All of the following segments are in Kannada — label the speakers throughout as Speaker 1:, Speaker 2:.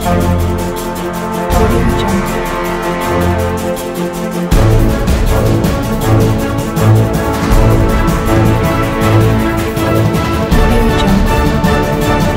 Speaker 1: Audio Jungle. Audio Jungle.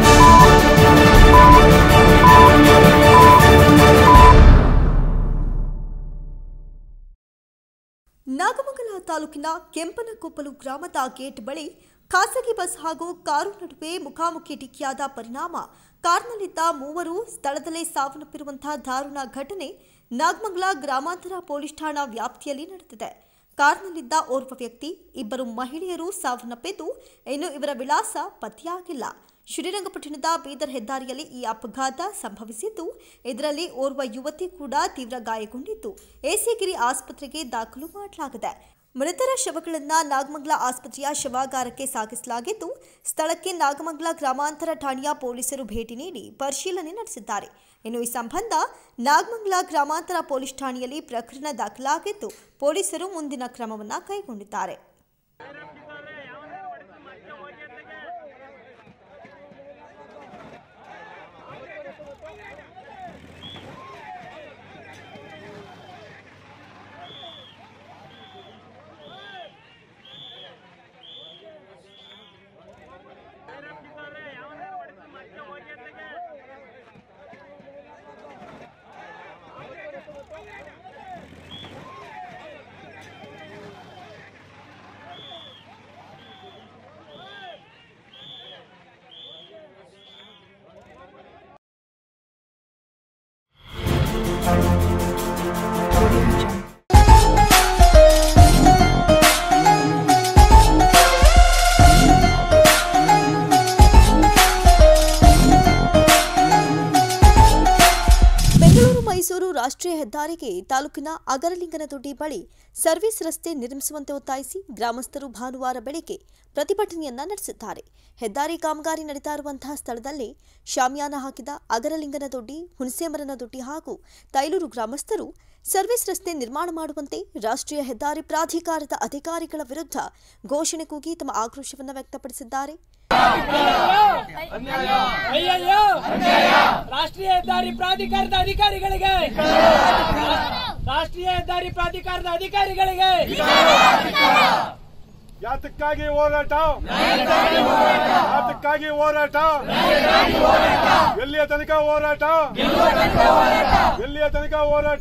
Speaker 2: Nagamangala ತಾಲೂಕಿನ ಕೆಂಪನಕೊಪ್ಪಲು ಗ್ರಾಮದ ಗೇಟ್ ಬಳಿ ಖಾಸಗಿ ಬಸ್ ಹಾಗೂ ಕಾರು ನಡುವೆ ಮುಖಾಮುಖಿ ಡಿಕ್ಕಿಯಾದ ಪರಿಣಾಮ ಕಾರ್ನಲ್ಲಿದ್ದ ಮೂವರು ಸ್ಥಳದಲ್ಲೇ ಸಾವನ್ನಪ್ಪಿರುವಂತಹ ದಾರುಣ ಘಟನೆ ನಾಗಮಂಗಲ ಗ್ರಾಮಾಂತರ ಪೊಲೀಸ್ ಠಾಣಾ ವ್ಯಾಪ್ತಿಯಲ್ಲಿ ನಡೆದಿದೆ ಕಾರ್ನಲ್ಲಿದ್ದ ಓರ್ವ ವ್ಯಕ್ತಿ ಇಬ್ಬರು ಮಹಿಳೆಯರು ಸಾವನ್ನಪ್ಪಿದ್ದು ಇನ್ನು ಇವರ ವಿಳಾಸ ಪತ್ತೆಯಾಗಿಲ್ಲ ಶ್ರೀರಂಗಪಟ್ಟಣದ ಬೀದರ್ ಹೆದ್ದಾರಿಯಲ್ಲಿ ಈ ಅಪಘಾತ ಸಂಭವಿಸಿದ್ದು ಇದರಲ್ಲಿ ಓರ್ವ ಯುವತಿ ಕೂಡ ತೀವ್ರ ಗಾಯಗೊಂಡಿದ್ದು ಏಸಿಗಿರಿ ಆಸ್ಪತ್ರೆಗೆ ದಾಖಲು ಮಾಡಲಾಗಿದೆ ಮೃತರ ಶವಗಳನ್ನು ನಾಗಮಂಗಲ ಆಸ್ಪತ್ರೆಯ ಶವಾಗಾರಕ್ಕೆ ಸಾಗಿಸಲಾಗಿದ್ದು ಸ್ಥಳಕ್ಕೆ ನಾಗಮಂಗಲ ಗ್ರಾಮಾಂತರ ಠಾಣೆಯ ಪೊಲೀಸರು ಭೇಟಿ ನೀಡಿ ಪರಿಶೀಲನೆ ನಡೆಸಿದ್ದಾರೆ ಇನ್ನು ಈ ಸಂಬಂಧ ನಾಗಮಂಗಲ ಗ್ರಾಮಾಂತರ ಪೊಲೀಸ್ ಠಾಣೆಯಲ್ಲಿ ಪ್ರಕರಣ ದಾಖಲಾಗಿದ್ದು ಪೊಲೀಸರು ಮುಂದಿನ ಕ್ರಮವನ್ನು ಕೈಗೊಂಡಿದ್ದಾರೆ
Speaker 1: Audio Jungle.
Speaker 2: ಬೆಂಗಳೂರು ಮೈಸೂರು ರಾಷ್ಟ್ರೀಯ ಹೆದ್ದಾರಿಗೆ ತಾಲೂಕಿನ ಅಗರಲಿಂಗನದೊಡ್ಡಿ ಬಳಿ ಸರ್ವಿಸ್ ರಸ್ತೆ ನಿರ್ಮಿಸುವಂತೆ ಒತ್ತಾಯಿಸಿ ಗ್ರಾಮಸ್ಥರು ಭಾನುವಾರ ಬೆಳಗ್ಗೆ ಪ್ರತಿಭಟನೆಯನ್ನ ನಡೆಸಿದ್ದಾರೆ ಹೆದ್ದಾರಿ ಕಾಮಗಾರಿ ನಡೀತಾ ಇರುವಂತಹ ಸ್ಥಳದಲ್ಲಿ ಶಾಮಿಯಾನ ಹಾಕಿದ ಅಗರಲಿಂಗನದೊಡ್ಡಿ ಹುಣಸೆಮರನದೊಡ್ಡಿ ಹಾಗೂ ತೈಲೂರು ಗ್ರಾಮಸ್ಥರು ಸರ್ವಿಸ್ ರಸ್ತೆ ನಿರ್ಮಾಣ ಮಾಡುವಂತೆ ರಾಷ್ಟ್ರೀಯ ಹೆದ್ದಾರಿ ಪ್ರಾಧಿಕಾರದ ಅಧಿಕಾರಿಗಳ ವಿರುದ್ಧ ಘೋಷಣೆ ಕೂಗಿ ತಮ್ಮ ಆಕ್ರೋಶವನ್ನು ವ್ಯಕ್ತಪಡಿಸಿದ್ದಾರೆ
Speaker 3: ಅಯ್ಯಯ್ಯೋ ರಾಷ್ಟ್ರೀಯ ಹೆದ್ದಾರಿ ಪ್ರಾಧಿಕಾರದ ಅಧಿಕಾರಿಗಳಿಗೆ ರಾಷ್ಟ್ರೀಯ ಹೆದ್ದಾರಿ ಪ್ರಾಧಿಕಾರದ ಅಧಿಕಾರಿಗಳಿಗೆ
Speaker 4: ಯಾತಕ್ಕಾಗಿ ಹೋರಾಟ ಯಾತಕ್ಕಾಗಿ ಹೋರಾಟ ಎಲ್ಲಿಯ ತನಕ ಹೋರಾಟ ಎಲ್ಲಿಯ ತನಕ ಹೋರಾಟ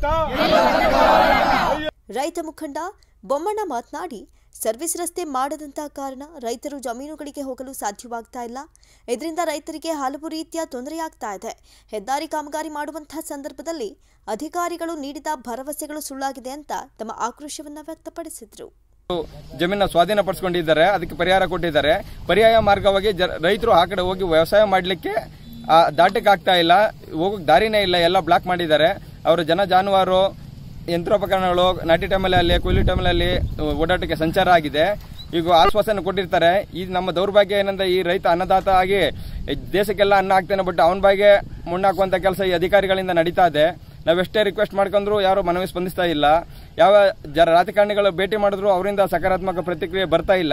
Speaker 2: ರೈತ ಮುಖಂಡ ಬೊಮ್ಮಣ್ಣ ಮಾತನಾಡಿ ಸರ್ವಿಸ್ ರಸ್ತೆ ಮಾಡದಂತಹ ಕಾರಣ ರೈತರು ಜಮೀನುಗಳಿಗೆ ಹೋಗಲು ಸಾಧ್ಯವಾಗ್ತಾ ಇಲ್ಲ ಇದರಿಂದ ರೈತರಿಗೆ ಹಲವು ರೀತಿಯ ತೊಂದರೆಯಾಗ್ತಾ ಇದೆ ಹೆದ್ದಾರಿ ಕಾಮಗಾರಿ ಮಾಡುವಂತಹ ಸಂದರ್ಭದಲ್ಲಿ ಅಧಿಕಾರಿಗಳು ನೀಡಿದ ಭರವಸೆಗಳು ಸುಳ್ಳಾಗಿದೆ ಅಂತ ತಮ್ಮ ಆಕ್ರೋಶವನ್ನ ವ್ಯಕ್ತಪಡಿಸಿದ್ರು
Speaker 5: ಜಮೀನ ಸ್ವಾಧೀನಪಡಿಸಿಕೊಂಡಿದ್ದಾರೆ ಅದಕ್ಕೆ ಪರಿಹಾರ ಕೊಟ್ಟಿದ್ದಾರೆ ಪರ್ಯಾಯ ಮಾರ್ಗವಾಗಿ ಜ- ರೈತರು ಆ ಕಡೆ ಹೋಗಿ ವ್ಯವಸಾಯ ಮಾಡಲಿಕ್ಕೆ ದಾಟಕ್ಕೆ ಆಗ್ತಾ ಇಲ್ಲ ಹೋಗಕ್ ದಾರಿನೇ ಇಲ್ಲ ಎಲ್ಲ ಬ್ಲಾಕ್ ಮಾಡಿದ್ದಾರೆ ಅವರ ಜನ ಜಾನುವಾರು ಯಂತ್ರೋಪಕರಣಗಳು ನಾಟಿ ಟೈಮಲ್ಲಿ ಅಲ್ಲಿ ಕೊಯ್ಲು ಟೈಮಲ್ಲಿ ಓಡಾಟಕ್ಕೆ ಸಂಚಾರ ಆಗಿದೆ ಈಗ ಆಶ್ವಾಸನೆ ಕೊಟ್ಟಿರ್ತಾರೆ ಈ ನಮ್ಮ ದೌರ್ಭಾಗ್ಯ ಏನಂದ್ರೆ ಈ ರೈತ ಅನ್ನದಾತ ಆಗಿ ದೇಶಕ್ಕೆಲ್ಲ ಅನ್ನ ಹಾಕ್ತಾನೆ ಬಟ್ ಅವನ ಬಾಯಿಗೆ ಮುಣ್ಣಾಕುವಂತ ಕೆಲಸ ಈ ಅಧಿಕಾರಿಗಳಿಂದ ನಡೀತಾ ಇದೆ ನಾವೆಷ್ಟೇ ರಿಕ್ವೆಸ್ಟ್ ಮಾಡ್ಕೊಂಡ್ರು ಯಾರು ಮನವಿ ಸ್ಪಂದಿಸ್ತಾ ಇಲ್ಲ ಯಾವ ಜರ ರಾಜಕಾರಣಿಗಳು ಭೇಟಿ ಮಾಡಿದ್ರು ಅವರಿಂದ ಸಕಾರಾತ್ಮಕ ಪ್ರತಿಕ್ರಿಯೆ ಬರ್ತಾ ಇಲ್ಲ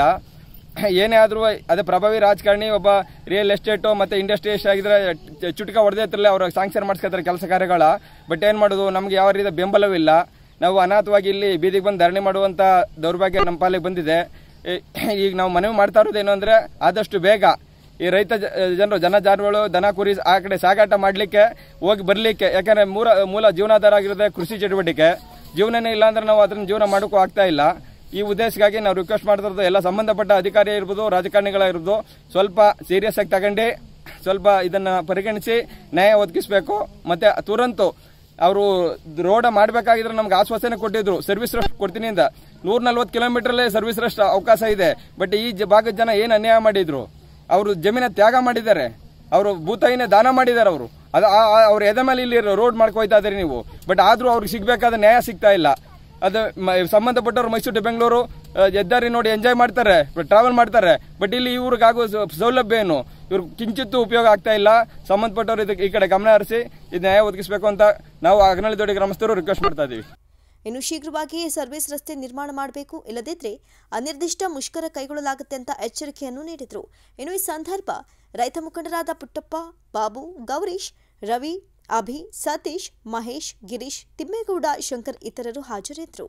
Speaker 5: ಏನೇ ಆದ್ರೂ ಅದೇ ಪ್ರಭಾವಿ ರಾಜಕಾರಣಿ ಒಬ್ಬ ರಿಯಲ್ ಎಸ್ಟೇಟು ಮತ್ತೆ ಇಂಡಸ್ಟ್ರಿಯಸ್ ಆಗಿದ್ರೆ ಚ- ಚುಟುಕ ಹೊಡೆದಿರ್ತಿಲ್ಲ ಅವ್ರ ಸ್ಯಾಂಕ್ಷನ್ ಮಾಡಿಸ್ಕೊತಾರೆ ಕೆಲಸ ಕಾರ್ಯಗಳ ಬಟ್ ಏನ್ ಮಾಡೋದು ನಮ್ಗೆ ಯಾವ ರೀತಿಯ ಬೆಂಬಲವಿಲ್ಲ ನಾವು ಅನಾಥವಾಗಿ ಇಲ್ಲಿ ಬೀದಿಗೆ ಬಂದು ಧರಣಿ ಮಾಡುವಂತ ದೌರ್ಭಾಗ್ಯ ನಮ್ಮ ಪಾಲಿಗೆ ಬಂದಿದೆ ಈ- ಈಗ ನಾವು ಮನವಿ ಮಾಡ್ತಾ ಇರೋದು ಏನು ಅಂದ್ರೆ ಆದಷ್ಟು ಬೇಗ ಈ ರೈತ ಜ- ಜನರು ಜನ ಜಾನುಗಳು ದನ ಕುರಿ ಆ ಕಡೆ ಸಾಗಾಟ ಮಾಡ್ಲಿಕ್ಕೆ ಹೋಗಿ ಬರ್ಲಿಕ್ಕೆ ಯಾಕಂದ್ರೆ ಮೂಲ ಮೂಲ ಜೀವನಾಧಾರ ಆಗಿರೋದೇ ಕೃಷಿ ಚಟುವಟಿಕೆ ಜೀವನನೇ ಇಲ್ಲ ಅಂದ್ರೆ ನಾವು ಅದನ್ನ ಜೀವನ ಮಾಡೋಕ್ಕೂ ಆಗ್ತಾ ಇಲ್ಲ ಈ ಉದ್ದೇಶಕ್ಕಾಗಿ ನಾವು ರಿಕ್ವೆಸ್ಟ್ ಮಾಡ್ತಿರೋದು ಎಲ್ಲ ಸಂಬಂಧಪಟ್ಟ ಅಧಿಕಾರಿ ಇರ್ಬೋದು ರಾಜಕಾರಣಿಗಳಿರ್ಬೋದು ಸ್ವಲ್ಪ ಸೀರಿಯಸ್ ಆಗಿ ತಗೊಂಡು ಸ್ವಲ್ಪ ಇದನ್ನ ಪರಿಗಣಿಸಿ ನ್ಯಾಯ ಒದಗಿಸಬೇಕು ಮತ್ತೆ ತುರಂತು ಅವರು ರೋಡ ಮಾಡಬೇಕಾಗಿದ್ರೆ ನಮ್ಗೆ ಆಶ್ವಾಸನೆ ಕೊಟ್ಟಿದ್ರು ಸರ್ವಿಸ್ ರಸ್ಟ್ ಕೊಡ್ತೀನಿ ಅಂತ ನೂರ ನಲ್ವತ್ತು ಕಿಲೋಮೀಟರ್ಲೇ ಸರ್ವಿಸ್ ರಸ್ಟ್ ಅವಕಾಶ ಇದೆ ಬಟ್ ಈ ಜ- ಭಾಗದ ಜನ ಏನು ಅನ್ಯಾಯ ಮಾಡಿದ್ರು ಅವರು ಜಮೀನ ತ್ಯಾಗ ಮಾಡಿದ್ದಾರೆ ಅವರು ಭೂತಾಯಿನೇ ದಾನ ಮಾಡಿದ್ದಾರೆ ಅವರು ಅದು ಆ- ಆ- ಅವ್ರ ಎದೆ ಮೇಲೆ ಇಲ್ಲಿ ರೋಡ್ ಮಾಡ್ಕೊಯ್ತಾ ಇದ್ದೀರಿ ನೀವು ಬಟ್ ಆದ್ರೂ ಅವ್ರಿಗೆ ಸಿಗ್ಬೇಕಾದ ನ್ಯಾಯ ಸಿಗ್ತಾ ಇಲ್ಲ ಅದು ಮ- ಸಂಬಂಧಪಟ್ಟವ್ರು ಮೈಸೂರು to ಬೆಂಗಳೂರು ಆ, ಹೆದ್ದಾರಿ ನೋಡಿ ಎಂಜಾಯ್ ಮಾಡ್ತಾರೆ ಟ್ರಾವೆಲ್ ಮಾಡ್ತಾರೆ ಬಟ್ ಇಲ್ಲಿ ಇವ್ರಿಗಾಗೋ ಸ- ಸೌಲಭ್ಯ ಏನು ಇವ್ರು ಕಿಂಚಿತ್ತೂ ಉಪಯೋಗ ಆಗ್ತಾ ಇಲ್ಲ ಸಂಬಂಧಪಟ್ಟವ್ರು ಇದಕ್ಕೆ ಈ ಕಡೆ ಗಮನ ಹರಿಸಿ ಇದು ನ್ಯಾಯ ಒದಗಿಸಬೇಕು ಅಂತ ನಾವು ಅಗನಳ್ಳಿ ದೊಡ್ಡ ಗ್ರಾಮಸ್ಥರು ರಿಕ್ವೆಸ್ಟ್ ಮಾಡ್ತಾ ಇದೀವಿ
Speaker 2: ಇನ್ನು ಶೀಘ್ರವಾಗಿಯೇ ಸರ್ವಿಸ್ ರಸ್ತೆ ನಿರ್ಮಾಣ ಮಾಡಬೇಕು ಇಲ್ಲದಿದ್ದರೆ ಅನಿರ್ದಿಷ್ಟ ಮುಷ್ಕರ ಕೈಗೊಳ್ಳಲಾಗುತ್ತೆ ಅಂತ ಎಚ್ಚರಿಕೆಯನ್ನು ನೀಡಿದರು ಇನ್ನು ಈ ಸಂದರ್ಭ ರೈತ ಮುಖಂಡರಾದ ಪುಟ್ಟಪ್ಪ ಬಾಬು ಗೌರೀಶ್ ರವಿ ಅಭಿ ಸತೀಶ್ ಮಹೇಶ್ ಗಿರೀಶ್ ತಿಮ್ಮೇಗೌಡ ಶಂಕರ್ ಇತರರು ಹಾಜರಿದ್ದರು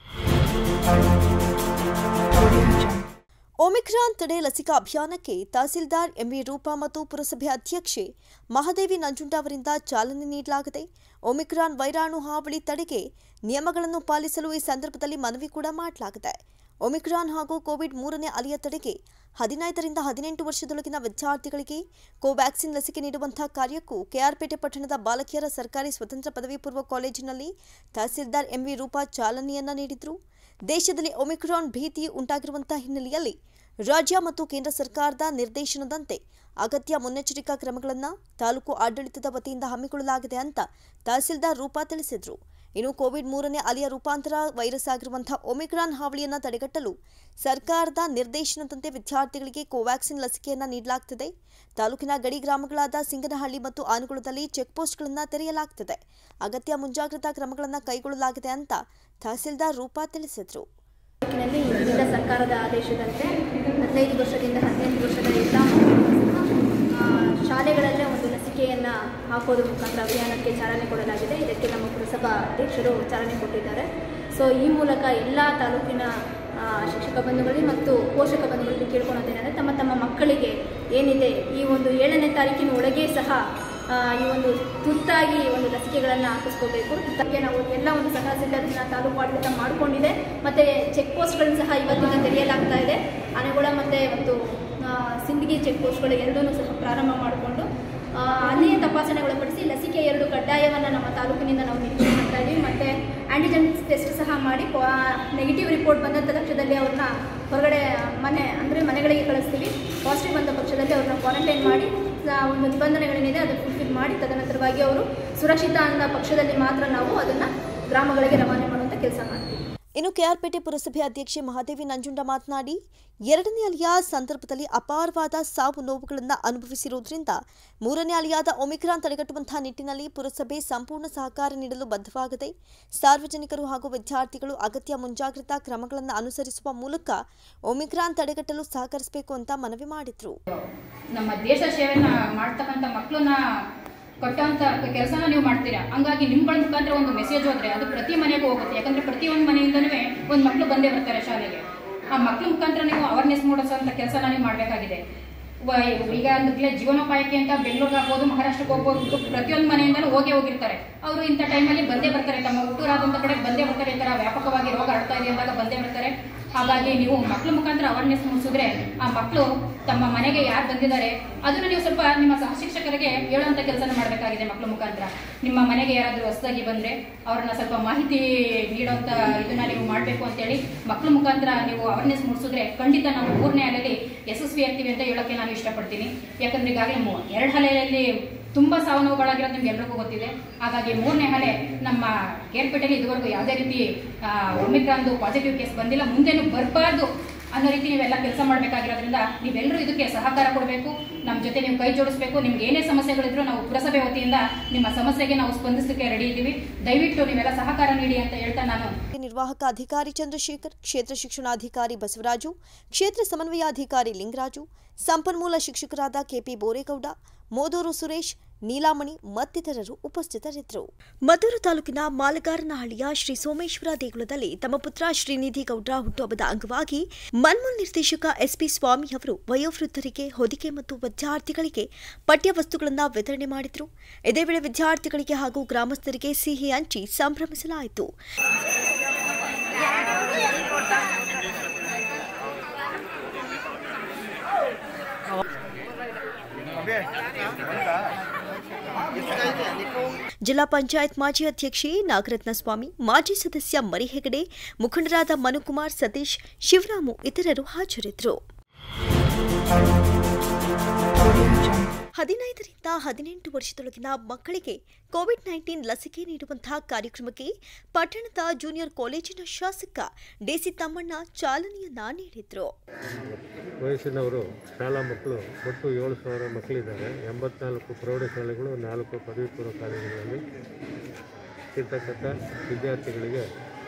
Speaker 2: ಒಮಿಕ್ರಾನ್ ತಡೆ ಲಸಿಕಾ ಅಭಿಯಾನಕ್ಕೆ ತಹಸೀಲ್ದಾರ್ ಎಂವಿ ರೂಪಾ ಮತ್ತು ಪುರಸಭೆ ಅಧ್ಯಕ್ಷೆ ಮಹಾದೇವಿ ನಂಜುಂಡ ಅವರಿಂದ ಚಾಲನೆ ನೀಡಲಾಗಿದೆ ಒಮಿಕ್ರಾನ್ ವೈರಾಣು ಹಾವಳಿ ತಡೆಗೆ ನಿಯಮಗಳನ್ನು ಪಾಲಿಸಲು ಈ ಸಂದರ್ಭದಲ್ಲಿ ಮನವಿ ಕೂಡ ಮಾಡಲಾಗಿದೆ ಒಮಿಕ್ರಾನ್ ಹಾಗೂ ಕೋವಿಡ್ ಮೂರನೇ ಅಲೆಯ ತಡೆಗೆ ಹದಿನೈದರಿಂದ ಹದಿನೆಂಟು ವರ್ಷದೊಳಗಿನ ವಿದ್ಯಾರ್ಥಿಗಳಿಗೆ ಕೋವ್ಯಾಕ್ಸಿನ್ ಲಸಿಕೆ ನೀಡುವಂತಹ ಕಾರ್ಯಕ್ಕೂ ಕೆಆರ್ಪೇಟೆ ಪಟ್ಟಣದ ಬಾಲಕಿಯರ ಸರ್ಕಾರಿ ಸ್ವತಂತ್ರ ಪದವಿ ಪೂರ್ವ ಕಾಲೇಜಿನಲ್ಲಿ ತಹಸೀಲ್ದಾರ್ ಎಂವಿ ರೂಪಾ ಚಾಲನೆಯನ್ನ ನೀಡಿದರು ದೇಶದಲ್ಲಿ ಒಮಿಕ್ರಾನ್ ಭೀತಿ ಉಂಟಾಗಿರುವಂತಹ ಹಿನ್ನೆಲೆಯಲ್ಲಿ ರಾಜ್ಯ ಮತ್ತು ಕೇಂದ್ರ ಸರ್ಕಾರದ ನಿರ್ದೇಶನದಂತೆ ಅಗತ್ಯ ಮುನ್ನೆಚ್ಚರಿಕಾ ಕ್ರಮಗಳನ್ನು ತಾಲೂಕು ಆಡಳಿತದ ವತಿಯಿಂದ ಹಮ್ಮಿಕೊಳ್ಳಲಾಗಿದೆ ಅಂತ ತಹಸೀಲ್ದಾರ್ ರೂಪಾ ತಿಳಿಸಿದರು ಇನ್ನು ಕೋವಿಡ್ ಮೂರನೇ ಅಲೆಯ ರೂಪಾಂತರ ವೈರಸ್ ಆಗಿರುವಂತಹ ಒಮಿಕ್ರಾನ್ ಹಾವಳಿಯನ್ನು ತಡೆಗಟ್ಟಲು ಸರ್ಕಾರದ ನಿರ್ದೇಶನದಂತೆ ವಿದ್ಯಾರ್ಥಿಗಳಿಗೆ ಕೋವ್ಯಾಕ್ಸಿನ್ ಲಸಿಕೆಯನ್ನು ನೀಡಲಾಗುತ್ತಿದೆ ತಾಲೂಕಿನ ಗಡಿ ಗ್ರಾಮಗಳಾದ ಸಿಂಗನಹಳ್ಳಿ ಮತ್ತು ಆನುಗುಳದಲ್ಲಿ ಚೆಕ್ಪೋಸ್ಟ್ಗಳನ್ನು ತೆರೆಯಲಾಗುತ್ತಿದೆ ಅಗತ್ಯ ಮುಂಜಾಗ್ರತಾ ಕ್ರಮಗಳನ್ನು ಕೈಗೊಳ್ಳಲಾಗಿದೆ ಅಂತ ತಹಸೀಲ್ದಾರ್ ರೂಪಾ ತಿಳಿಸಿದರು
Speaker 6: ತಾಲೂಕಿನಲ್ಲಿ ವಿವಿಧ ಸರ್ಕಾರದ ಆದೇಶದಂತೆ ಹದಿನೈದು ವರ್ಷದಿಂದ ಹದಿನೆಂಟು ವರ್ಷದ ಎಲ್ಲ ಮಕ್ಕಳಿಗೂ ಸಹ ಆ, ಶಾಲೆಗಳಲ್ಲೇ ಒಂದು ಲಸಿಕೆಯನ್ನು ಹಾಕೋದ್ರ ಮುಖಾಂತರ ಅಭಿಯಾನಕ್ಕೆ ಚಾಲನೆ ಕೊಡಲಾಗಿದೆ ಇದಕ್ಕೆ ನಮ್ಮ ಪುರಸಭಾ ಅಧ್ಯಕ್ಷರು ಚಾಲನೆ ಕೊಟ್ಟಿದ್ದಾರೆ ಸೊ ಈ ಮೂಲಕ ಎಲ್ಲ ತಾಲೂಕಿನ ಆ, ಶಿಕ್ಷಕ ಬಂಧುಗಳಿಗೆ ಮತ್ತು ಪೋಷಕ ಬಂಧುಗಳಿಗೆ ಕೇಳ್ಕೊಳೋದೇನೆಂದರೆ ತಮ್ಮ ತಮ್ಮ ಮಕ್ಕಳಿಗೆ ಏನಿದೆ ಈ ಒಂದು ಏಳನೇ ತಾರೀಕಿನ ಒಳಗೆ ಸಹ ಆ, ಈ ಒಂದು ತುರ್ತಾಗಿ ಒಂದು ಲಸಿಕೆಗಳನ್ನು ಹಾಕಿಸ್ಕೋಬೇಕು ಹಾಗೆ ನಾವು ಎಲ್ಲ ಒಂದು ಸಹ ಸಿದ್ಧತೆಯನ್ನು ತಾಲೂಕು ಆಡಳಿತ ಮಾಡಿಕೊಂಡಿದೆ ಮತ್ತು ಚೆಕ್ ಪೋಸ್ಟ್ಗಳನ್ನು ಸಹ ಇವತ್ತಿಂದ ತೆರೆಯಲಾಗ್ತಾ ಇದೆ ಆನೆಗಳ ಮತ್ತು ಒಂದು ಆ, ಸಿಂದಗಿ ಚೆಕ್ ಪೋಸ್ಟ್ಗಳು ಎರಡನ್ನೂ ಸಹ ಪ್ರಾರಂಭ ಮಾಡಿಕೊಂಡು ಆ, ಅಲ್ಲಿಯೇ ತಪಾಸಣೆ ಒಳಪಡಿಸಿ ಲಸಿಕೆ ಎರಡು ಕಡ್ಡಾಯವನ್ನು ನಮ್ಮ ತಾಲೂಕಿನಿಂದ ನಾವು ನಿರೀಕ್ಷೆ ಮಾಡ್ತಾ ಇದ್ದೀವಿ ಮತ್ತು ಆ್ಯಂಟಿಜೆನ್ ಟೆಸ್ಟ್ ಸಹ ಮಾಡಿ ನೆಗೆಟಿವ್ ರಿಪೋರ್ಟ್ ಬಂದಂಥ ಪಕ್ಷದಲ್ಲಿ ಅವ್ರನ್ನ ಹೊರಗಡೆ ಮನೆ ಅಂದರೆ ಮನೆಗಳಿಗೆ ಕಳಿಸ್ತೀವಿ ಪಾಸಿಟಿವ್ ಬಂದ ಪಕ್ಷದಲ್ಲಿ ಅವ್ರನ್ನ ಕ್ವಾರಂಟೈನ್ ಮಾಡಿ ಆ, ಒಂದು ನಿಬಂಧನೆಗಳೇನಿದೆ ಅದು ಫುಲ್ಫಿಲ್ ಮಾಡಿ ತದನಂತರವಾಗಿ ಅವರು ಸುರಕ್ಷಿತ ಅನ್ನೋ ಪಕ್ಷದಲ್ಲಿ ಮಾತ್ರ ನಾವು ಅದನ್ನು ಗ್ರಾಮಗಳಿಗೆ ರವಾನೆ ಮಾಡುವಂಥ ಕೆಲಸ ಮಾಡ್ತೀವಿ
Speaker 2: ಇನ್ನು ಕೆಆರ್ಪೇಟೆ ಪುರಸಭೆ ಅಧ್ಯಕ್ಷೆ ಮಹಾದೇವಿ ನಂಜುಂಡ ಮಾತನಾಡಿ ಎರಡನೇ ಅಲೆಯ ಸಂದರ್ಭದಲ್ಲಿ ಅಪಾರವಾದ ಸಾವು ನೋವುಗಳನ್ನು ಅನುಭವಿಸಿರುವುದರಿಂದ ಮೂರನೇ ಅಲೆಯಾದ ಒಮಿಕ್ರಾನ್ ತಡೆಗಟ್ಟುವಂತಹ ನಿಟ್ಟಿನಲ್ಲಿ ಪುರಸಭೆ ಸಂಪೂರ್ಣ ಸಹಕಾರ ನೀಡಲು ಬದ್ಧವಾಗಿದೆ ಸಾರ್ವಜನಿಕರು ಹಾಗೂ ವಿದ್ಯಾರ್ಥಿಗಳು ಅಗತ್ಯ ಮುಂಜಾಗ್ರತಾ ಕ್ರಮಗಳನ್ನು ಅನುಸರಿಸುವ ಮೂಲಕ ಒಮಿಕ್ರಾನ್ ತಡೆಗಟ್ಟಲು ಸಹಕರಿಸಬೇಕು ಅಂತ ಮನವಿ ಮಾಡಿದರು
Speaker 7: ನಮ್ಮ ದೇಶ ಸೇವೆನ ಮಾಡ್ತಕ್ಕಂಥ ಮಕ್ಕಳನ್ನ ಕೊಟ್ಟಂತ ಕೆಲಸನ ನೀವು ಮಾಡ್ತೀರಾ ಹಂಗಾಗಿ ನಿಮ್ಗಳ ಮುಖಾಂತರ ಒಂದು ಮೆಸೇಜ್ ಹೋದ್ರೆ ಅದು ಪ್ರತಿ ಮನೆಗೂ ಹೋಗುತ್ತೆ ಯಾಕಂದ್ರೆ ಪ್ರತಿಯೊಂದು ಮನೆಯಿಂದನೂ ಒಂದು ಮಕ್ಕಳು ಬಂದೇ ಬರ್ತಾರೆ ಶಾಲೆಗೆ ಆ ಮಕ್ಕಳ ಮುಖಾಂತರ ನೀವು ಅವೇರ್ನೆಸ್ ಮೂಡಿಸೋಂಥ ಕೆಲಸನ ನೀವು ಮಾಡಬೇಕಾಗಿದೆ ಈಗ ಅಂದ್ರೆ ಜೀವನೋಪಾಯಕ್ಕೆ ಅಂತ ಬೆಂಗಳೂರಿಗೆ ಆಗ್ಬೋದು ಮಹಾರಾಷ್ಟ್ರಕ್ಕೆ ಹೋಗ್ಬೋದು ಪ್ರತಿಯೊಂದು ಮನೆಯಿಂದಲೂ ಹೋಗೇ ಹೋಗಿರ್ತಾರೆ ಅವರು ಇಂಥ ಟೈಮಲ್ಲಿ ಬಂದೇ ಬರ್ತಾರೆ ತಮ್ಮ ಹುಟ್ಟೂರಾದಂಥ ಕಡೆ ಬಂದೇ ಬರ್ತಾರೆ ಈ ಥರ ವ್ಯಾಪಕವಾಗಿ ರೋಗ ಹರಡ್ತಾ ಇದೆ ಅಂದಾಗ ಬಂದೇ ಬರ್ತಾರೆ ಹಾಗಾಗಿ ನೀವು ಮಕ್ಕಳ ಮುಖಾಂತರ ಅವೇರ್ನೆಸ್ ಮೂಡಿಸಿದ್ರೆ ಆ ಮಕ್ಕಳು ತಮ್ಮ ಮನೆಗೆ ಯಾರು ಬಂದಿದ್ದಾರೆ ಅದನ್ನು ನೀವು ಸ್ವಲ್ಪ ನಿಮ್ಮ ಸಹ ಶಿಕ್ಷಕರಿಗೆ ಹೇಳುವಂಥ ಕೆಲಸನ ಮಾಡಬೇಕಾಗಿದೆ ಮಕ್ಕಳ ಮುಖಾಂತರ ನಿಮ್ಮ ಮನೆಗೆ ಯಾರಾದರೂ ಹೊಸದಾಗಿ ಬಂದರೆ ಅವ್ರನ್ನ ಸ್ವಲ್ಪ ಮಾಹಿತಿ ನೀಡುವಂಥ ಇದನ್ನ ನೀವು ಮಾಡಬೇಕು ಅಂತೇಳಿ ಮಕ್ಕಳ ಮುಖಾಂತರ ನೀವು ಅವೇರ್ನೆಸ್ ಮೂಡಿಸಿದ್ರೆ ಖಂಡಿತ ನಾವು ಮೂರನೇ ಅಲೆಯಲ್ಲಿ ಯಶಸ್ವಿ ಆಗ್ತೀವಿ ಅಂತ ಹೇಳೋಕ್ಕೆ ನಾನು ಇಷ್ಟಪಡ್ತೀನಿ ಯಾಕಂದ್ರೆ ಈಗಾಗಲೇ ಮೂ- ಎರಡು ಅಲೆಯಲ್ಲಿ ತುಂಬಾ ಸಾವು ನೋವುಗಳಾಗಿರೋದು ನಿಮ್ಗೆ ಎಲ್ರಿಗೂ ಗೊತ್ತಿದೆ ಹಾಗಾಗಿ ಮೂರನೇ ಅಲೆ ನಮ್ಮ ಕೇರ್ಪೇಟೆಯಲ್ಲಿ ಇದುವರೆಗೂ ಯಾವುದೇ ರೀತಿ ಒಮಿಕ್ರಾನ್ದು ಪಾಸಿಟಿವ್ ಕೇಸ್ ಬಂದಿಲ್ಲ ಮುಂದೆನೂ ಬರಬಾರ್ದು ಅನ್ನೋ ರೀತಿ ನೀವೆಲ್ಲ ಕೆಲಸ ಮಾಡಬೇಕಾಗಿರೋದ್ರಿಂದ ನೀವೆಲ್ಲರೂ ಇದಕ್ಕೆ ಸಹಕಾರ ಕೊಡಬೇಕು ನಮ್ಮ ಜೊತೆ ನೀವು ಕೈ ಜೋಡಿಸ್ಬೇಕು ನಿಮ್ಗೆ ಏನೇ ಸಮಸ್ಯೆಗಳಿದ್ರು ನಾವು ಪುರಸಭೆ ವತಿಯಿಂದ ನಿಮ್ಮ ಸಮಸ್ಯೆಗೆ ನಾವು ಸ್ಪಂದಿಸಲಿಕ್ಕೆ ರೆಡಿ ಇದ್ದೀವಿ ದಯವಿಟ್ಟು ನೀವೆಲ್ಲ ಸಹಕಾರ ನೀಡಿ ಅಂತ ಹೇಳ್ತಾ ನಾನು
Speaker 2: ನಿರ್ವಾಹಕ ಅಧಿಕಾರಿ ಚಂದ್ರಶೇಖರ್ ಕ್ಷೇತ್ರ ಶಿಕ್ಷಣಾಧಿಕಾರಿ ಬಸವರಾಜು ಕ್ಷೇತ್ರ ಸಮನ್ವಯಾಧಿಕಾರಿ ಲಿಂಗರಾಜು ಸಂಪನ್ಮೂಲ ಶಿಕ್ಷಕರಾದ ಕೆಪಿ ಬೋರೇಗೌಡ ಮೋದೂರು ಸುರೇಶ್ ನೀಲಾಮಣಿ ಮತ್ತಿತರರು ಉಪಸ್ಥಿತರಿದ್ದರು ಮದ್ದೂರು ತಾಲೂಕಿನ ಮಾಲಗಾರನಹಳ್ಳಿಯ ಶ್ರೀ ಸೋಮೇಶ್ವರ ದೇಗುಲದಲ್ಲಿ ತಮ್ಮ ಪುತ್ರ ಶ್ರೀನಿಧಿ ಗೌಡ್ರ ಹುಟ್ಟುಹಬ್ಬದ ಅಂಗವಾಗಿ ಮನ್ಮೂಲ್ ನಿರ್ದೇಶಕ ಎಸ್ಪಿ ಸ್ವಾಮಿ ಅವರು ವಯೋವೃದ್ಧರಿಗೆ ಹೊದಿಕೆ ಮತ್ತು ವಿದ್ಯಾರ್ಥಿಗಳಿಗೆ ಪಠ್ಯ ವಸ್ತುಗಳನ್ನು ವಿತರಣೆ ಮಾಡಿದರು ಇದೇ ವೇಳೆ ವಿದ್ಯಾರ್ಥಿಗಳಿಗೆ ಹಾಗೂ ಗ್ರಾಮಸ್ಥರಿಗೆ ಸಿಹಿ ಹಂಚಿ ಸಂಭ್ರಮಿಸಲಾಯಿತು ಜಿಲ್ಲಾ ಪಂಚಾಯತ್ ಮಾಜಿ ಅಧ್ಯಕ್ಷೆ ನಾಗರತ್ನ ಸ್ವಾಮಿ ಮಾಜಿ ಸದಸ್ಯ ಮರಿ ಹೆಗಡೆ ಮುಖಂಡರಾದ ಮನುಕುಮಾರ್ ಸತೀಶ್ ಶಿವರಾಮು ಇತರರು ಹಾಜರಿದ್ದರು ಹದಿನೈದರಿಂದ ಹದಿನೆಂಟು ವರ್ಷದೊಳಗಿನ ಮಕ್ಕಳಿಗೆ ಕೋವಿಡ್ ನೈನ್ಟೀನ್ ಲಸಿಕೆ ನೀಡುವಂತಹ ಕಾರ್ಯಕ್ರಮಕ್ಕೆ ಪಟ್ಟಣದ ಜೂನಿಯರ್ ಕಾಲೇಜಿನ ಶಾಸಕ ಡಿಸಿ ತಮ್ಮಣ್ಣ ಚಾಲನೆಯನ್ನ ನೀಡಿದ್ರು
Speaker 8: ವಯಸ್ಸಿನವರು ಶಾಲಾ ಮಕ್ಕಳು ಒಟ್ಟು ಏಳು ಸಾವಿರ ಮಕ್ಕಳಿದ್ದಾರೆ ಎಂಬತ್ನಾಲ್ಕು ಪ್ರೌಢಶಾಲೆಗಳು ನಾಲ್ಕು ಪದವಿ ಪೂರ್ವ ಕಾಲೇಜುಗಳಲ್ಲಿ ಇರ್ತಕ್ಕಂಥ ವಿದ್ಯಾರ್ಥಿಗಳಿಗೆ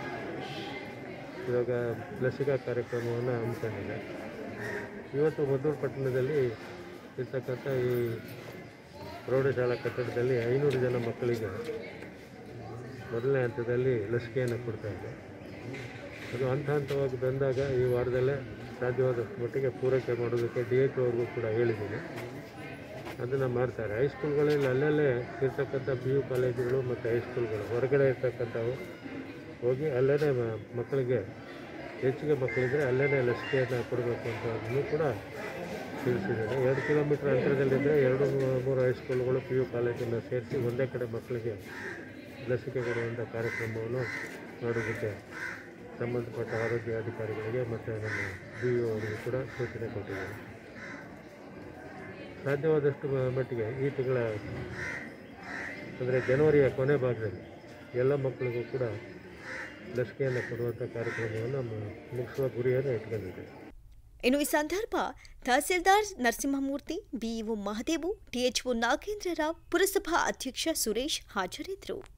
Speaker 8: ಇವಾಗ ಲಸಿಕಾ ಕಾರ್ಯಕ್ರಮವನ್ನು ಹಮ್ಮಿಕೊಂಡಿದೆ ಇವತ್ತು ಮದ್ದೂರು ಪಟ್ಟಣದಲ್ಲಿ ಇರ್ತಕ್ಕಂಥ ಈ ಪ್ರೌಢಶಾಲಾ ಕಟ್ಟಡದಲ್ಲಿ ಐನೂರು ಜನ ಮಕ್ಕಳಿಗೆ ಮೊದಲನೇ ಹಂತದಲ್ಲಿ ಲಸಿಕೆಯನ್ನು ಕೊಡ್ತಾ ಇದೆ ಅದು ಹಂತ ಹಂತವಾಗಿ ಬಂದಾಗ ಈ ವಾರದಲ್ಲೇ ಸಾಧ್ಯವಾದಷ್ಟು ಮಟ್ಟಿಗೆ ಪೂರೈಕೆ ಮಾಡೋದಕ್ಕೆ ಡಿ ಎಚ್ ಅವ್ರಿಗೂ ಕೂಡ ಹೇಳಿದ್ದೀನಿ ಅದನ್ನು ಮಾಡ್ತಾರೆ ಹೈಸ್ಕೂಲ್ಗಳಲ್ಲಿ ಅಲ್ಲಲ್ಲೇ ಇರ್ತಕ್ಕಂಥ ಪಿ ಯು ಕಾಲೇಜುಗಳು ಮತ್ತು ಹೈಸ್ಕೂಲ್ಗಳು ಹೊರಗಡೆ ಇರ್ತಕ್ಕಂಥವು ಹೋಗಿ ಅಲ್ಲೇ ಮಕ್ಕಳಿಗೆ ಹೆಚ್ಚಿಗೆ ಮಕ್ಕಳಿದ್ರೆ ಅಲ್ಲೇ ಲಸಿಕೆಯನ್ನು ಕೊಡಬೇಕು ಅಂತ ಅದನ್ನು ಕೂಡ ತಿಳಿಸಿದ್ದೇನೆ ಎರಡು ಕಿಲೋಮೀಟರ್ ಅಂತರದಲ್ಲಿದ್ದರೆ ಎರಡು ಮೂ- ಮೂರು ಹೈಸ್ಕೂಲ್ಗಳು ಪಿ ಯು ಕಾಲೇಜನ್ನು ಸೇರಿಸಿ ಒಂದೇ ಕಡೆ ಮಕ್ಕಳಿಗೆ ಲಸಿಕೆ ಕೊಡುವಂಥ ಕಾರ್ಯಕ್ರಮವನ್ನು ಮಾಡೋದಕ್ಕೆ ಸಂಬಂಧಪಟ್ಟ ಆರೋಗ್ಯ ಅಧಿಕಾರಿಗಳಿಗೆ ಮತ್ತು ನಮ್ಮ ಬಿ ಇ ಅವರಿಗೂ ಕೂಡ ಸೂಚನೆ ಕೊಟ್ಟಿದ್ದೇನೆ ಸಾಧ್ಯವಾದಷ್ಟು ಮ- ಮಟ್ಟಿಗೆ ಈ ತಿಂಗಳ ಅಂದರೆ ಜನವರಿಯ ಕೊನೆ ಭಾಗದಲ್ಲಿ ಎಲ್ಲ ಮಕ್ಕಳಿಗೂ ಕೂಡ ಲಸಿಕೆಯನ್ನು ಕೊಡುವಂಥ ಕಾರ್ಯಕ್ರಮವನ್ನು ಮ- ಮುಗಿಸುವ ಗುರಿಯನ್ನು ಇಟ್ಕೊಂಡಿದ್ದೇವೆ
Speaker 2: ಇನ್ನು ಈ ಸಂದರ್ಭ ತಹಸೀಲ್ದಾರ್ ನರಸಿಂಹಮೂರ್ತಿ ಬಿಇಒ ಮಹದೇವು ಟಿಎಚ್ಒ ನಾಗೇಂದ್ರ ರಾವ್ ಪುರಸಭಾ ಅಧ್ಯಕ್ಷ ಸುರೇಶ್ ಹಾಜರಿದ್ದರು